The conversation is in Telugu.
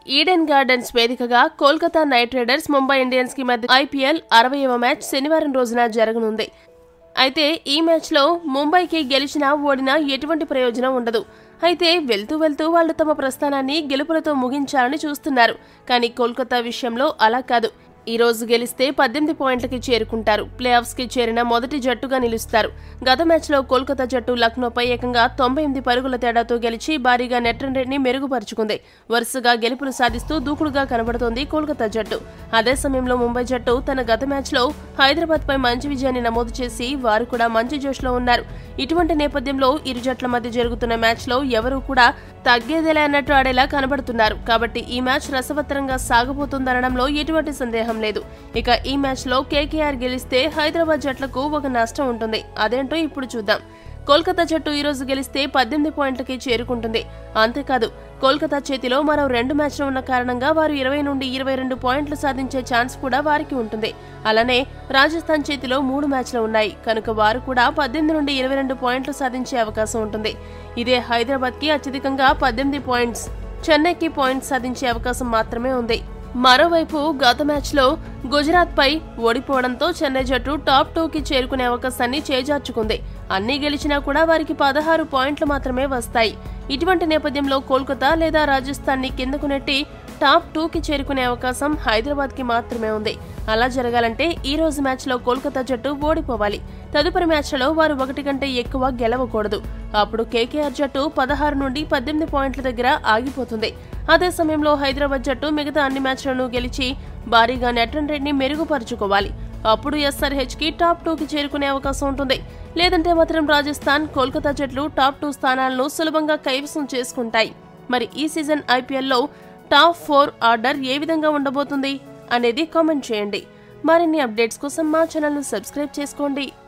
ఈడెన్ గార్డెన్స్ వేదికగా Kolkata knight riders Mumbai Indians కి మధ్య ఐపీఎల్ అరవయవ మ్యాచ్ శనివారం రోజున జరగనుంది అయితే ఈ మ్యాచ్లో ముంబైకి గెలిచినా ఓడినా ఎటువంటి ప్రయోజనం ఉండదు అయితే వెళ్తూ వెళ్తూ వాళ్ళు తమ ప్రస్థానాన్ని గెలుపులతో ముగించాలని చూస్తున్నారు కానీ కోల్కతా విషయంలో అలా కాదు ఈ రోజు గెలిస్తే పద్దెనిమిది పాయింట్లకి చేరుకుంటారు ప్లే ఆఫ్స్ కి చేరిన మొదటి జట్టుగా నిలుస్తారు గత మ్యాచ్లో కోల్కతా జట్టు లక్నోపై ఏకంగా తొంభై ఎనిమిది పరుగుల తేడాతో గెలిచి భారీగా నెట్ రన్ రేట్ని మెరుగుపరుచుకుంది వరుసగా గెలుపులు సాధిస్తూ దూకుడుగా కనబడుతోంది కోల్కతా జట్టు అదే సమయంలో ముంబై జట్టు తన గత మ్యాచ్లో హైదరాబాద్ పై మంచి విజయాన్ని నమోదు చేసి వారు కూడా మంచి జోష్లో ఉన్నారు ఇటువంటి నేపథ్యంలో ఇరు జట్ల మధ్య జరుగుతున్న మ్యాచ్లో ఎవరూ కూడా తగ్గేదేలే అన్నట్టు ఆడేలా కనబడుతున్నారు కాబట్టి ఈ మ్యాచ్ రసవత్తరంగా సాగబోతుందనడంలో ఎటువంటి సందేహం లేదు ఇక ఈ మ్యాచ్లో కేకేఆర్ గెలిస్తే హైదరాబాద్ జట్లకు ఒక నష్టం ఉంటుంది అదేంటో ఇప్పుడు చూద్దాం కోల్కతా జట్టు ఈ రోజు గెలిస్తే పద్దెనిమిది పాయింట్లకి చేరుకుంటుంది అంతేకాదు కోల్కతా చేతిలో మరో రెండు మ్యాచ్లు ఉన్న కారణంగా వారు ఇరవై నుండి ఇరవై రెండు పాయింట్లు సాధించే ఛాన్స్ కూడా వారికి ఉంటుంది అలానే రాజస్థాన్ చేతిలో మూడు మ్యాచ్లు ఉన్నాయి కనుక వారు కూడా పద్దెనిమిది నుండి ఇరవై రెండు పాయింట్లు సాధించే అవకాశం ఉంటుంది ఇదే హైదరాబాద్ కి అత్యధికంగా పద్దెనిమిది పాయింట్స్ చెన్నైకి పాయింట్స్ సాధించే అవకాశం మాత్రమే ఉంది మరోవైపు గత మ్యాచ్లో గుజరాత్ పై ఓడిపోవడంతో చెన్నై జట్టు టాప్ టూ కి చేరుకునే అవకాశాన్ని చేజార్చుకుంది అన్ని గెలిచినా కూడా వారికి పదహారు పాయింట్లు మాత్రమే వస్తాయి ఇటువంటి నేపథ్యంలో కోల్కతా లేదా రాజస్థాన్ ని కిందకు నెట్టి టాప్ టూ కి చేరుకునే అవకాశం హైదరాబాద్ కి మాత్రమే ఉంది అలా జరగాలంటే ఈ రోజు మ్యాచ్ లో కోల్కతా జట్టు ఓడిపోవాలి తదుపరి మ్యాచ్లలో వారు ఒకటి కంటే ఎక్కువ గెలవకూడదు అప్పుడు కేకేఆర్ జట్టు పదహారు నుండి పద్దెనిమిది పాయింట్ల దగ్గర ఆగిపోతుంది అదే సమయంలో హైదరాబాద్ జట్టు మిగతా అన్ని మ్యాచ్లను గెలిచి భారీగా నెట్ రన్ రేట్ ని మెరుగుపరుచుకోవాలి అప్పుడు ఎస్ఆర్హెచ్ కి టాప్ టూ కి చేరుకునే అవకాశం ఉంటుంది లేదంటే మాత్రం రాజస్థాన్ కోల్కతా జట్లు టాప్ టూ స్థానాలను సులభంగా కైవసం చేసుకుంటాయి మరి ఈ సీజన్ ఐపీఎల్లో టాప్ ఫోర్ ఆర్డర్ ఏ విధంగా ఉండబోతుంది అనేది కామెంట్ చేయండి మరిన్ని అప్డేట్స్ కోసం మా ఛానల్ను సబ్స్క్రైబ్ చేసుకోండి